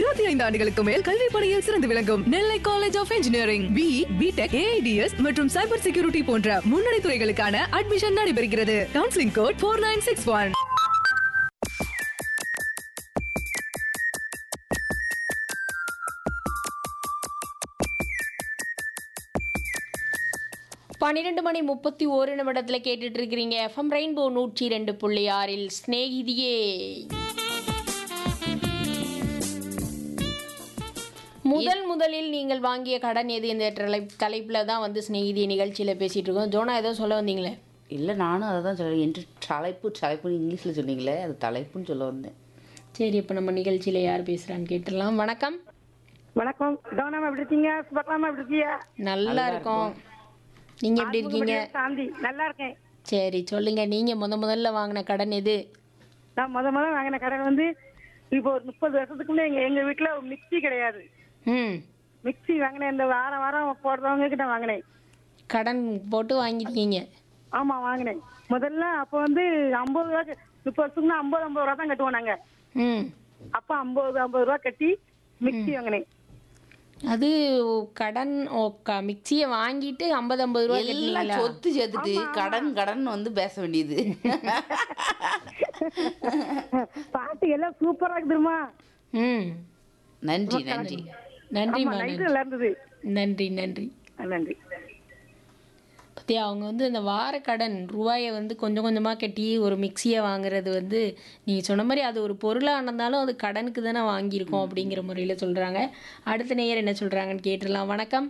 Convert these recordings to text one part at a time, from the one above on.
இருபத்தி ஐந்து ஆண்டுகளுக்கு மேல் கல்வி பணியில் சிறந்து விளங்கும் Nellai college of engineering B BTech AIDS மற்றும் சைபர் செக்யூரிட்டி போன்ற முன்னணி துறைகளுக்கான அட்மிஷன் நடைபெறுகிறது counselling code four nine six one பன்னிரெண்டு மணி முப்பத்தி ஒரு நிமிடத்தில் கேட்டுட்டு இருக்கிறீங்க எஃப்எம் ரெயின்போ நூற்றி ரெண்டு புள்ளி ஆறில் ஸ்நேகிதியே முதல் முதலில் நீங்கள் வாங்கிய கடன் எது இந்த தலை தலைப்பில் தான் வந்து ஸ்நேகிதி நிகழ்ச்சியில் பேசிகிட்டு இருக்கோம் ஜோனா ஏதோ சொல்ல வந்தீங்களே இல்லை நானும் அதை தான் சொல்ல என்று தலைப்பு தலைப்புன்னு இங்கிலீஷில் சொன்னீங்களே அது தலைப்புன்னு சொல்ல வந்தேன் சரி இப்போ நம்ம நிகழ்ச்சியில் யார் பேசுகிறான்னு கேட்டுடலாம் வணக்கம் வணக்கம் கவனம் எப்படி இருக்கீங்க சுபக்கலாமா எப்படி இருக்கீங்க நல்லா இருக்கோம் நீங்கள் எப்படி இருக்கீங்க சாந்தி நல்லா இருக்கேன் சரி சொல்லுங்க நீங்கள் முத முதல்ல வாங்கின கடன் எது நான் முத முத வாங்கின கடன் வந்து இப்போ ஒரு முப்பது வருஷத்துக்கு முன்னே எங்க எங்க வீட்டுல ஒரு மிக்ஸி கிடையாது ம் மிக்ஸி வாங்கினேன் இந்த வாரம் வாரம் போடுறவங்க கிட்ட வாங்கினேன் கடன் போட்டு வாங்கியிருக்கீங்க ஆமா வாங்கினேன் முதல்ல அப்போ வந்து ஐம்பது ரூபா முப்பது வருஷத்துக்கு ஐம்பது ஐம்பது ரூபா தான் கட்டுவோம் நாங்க ம் அப்ப ஐம்பது ஐம்பது ரூபா கட்டி மிக்ஸி வாங்கினேன் அது கடன் ஓ க மிக்சியை வாங்கிட்டு ஐம்பது ஐம்பது ரூபா எல்லாம் கட்டினீங்களா சொத்து சேர்த்துட்டு கடன் கடன் வந்து பேச வேண்டியது பாட்டு எல்லாம் சூப்பரா இருக்குதுமா ம் நன்றி நன்றி நன்றிம்மா நைட்டு நன்றி நல்லா இருந்தது நன்றி நன்றி ஆ, நன்றி பத்தியா அவங்க வந்து அந்த வார கடன் ரூபாயை வந்து கொஞ்சம் கொஞ்சமாக கட்டி ஒரு மிக்சியை வாங்குறது வந்து நீங்கள் சொன்ன மாதிரி அது ஒரு பொருளாக இருந்தாலும் அது கடனுக்கு தானே வாங்கியிருக்கோம் அப்படிங்கிற முறையில் சொல்கிறாங்க அடுத்த நேயர் என்ன சொல்கிறாங்கன்னு கேட்டுடலாம் வணக்கம்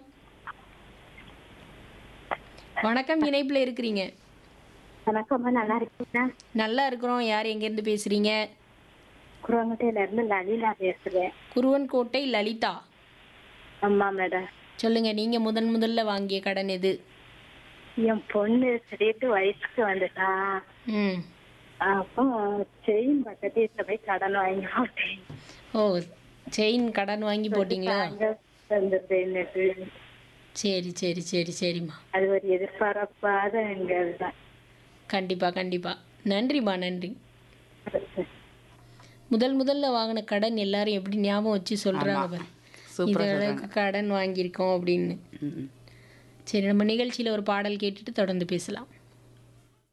வணக்கம் இணைப்பில் இருக்கிறீங்க வணக்கம் நல்லா இருக்கீங்களா நல்லா இருக்கிறோம் யார் எங்கேருந்து பேசுகிறீங்க குரவங்கட்டையில இருந்து லலிலா பேசுறேன் குருவன்கோட்டை லலிதா ஆமா மேடம் சொல்லுங்கள் நீங்கள் முதன் முதல்ல வாங்கிய கடன் எது என் பொண்ணு திடீர்னு வயசுக்கு வந்துட்டா ம் அப்போ செயின் பக்கத்துல போய் கடன் வாங்கி போட்டேன் ஓ செயின் கடன் வாங்கி போட்டிங்களா அங்க வந்துருந்தேன்னுட்டு சரி சரி சரி சரிம்மா அது ஒரு எதிர்பாராப்பாத எங்க இதுதான் கண்டிப்பாக கண்டிப்பாக நன்றிம்மா நன்றி முதல் முதல்ல வாங்கின கடன் எல்லாரும் எப்படி ஞாபகம் வச்சு சொல்கிறாங்க பாரு சூப்பரா இது அளவுக்கு கடன் வாங்கியிருக்கோம் அப்படின்னு ம். சரி நம்ம நிகழ்ச்சியில் ஒரு பாடல் கேட்டுட்டு தொடர்ந்து பேசலாம்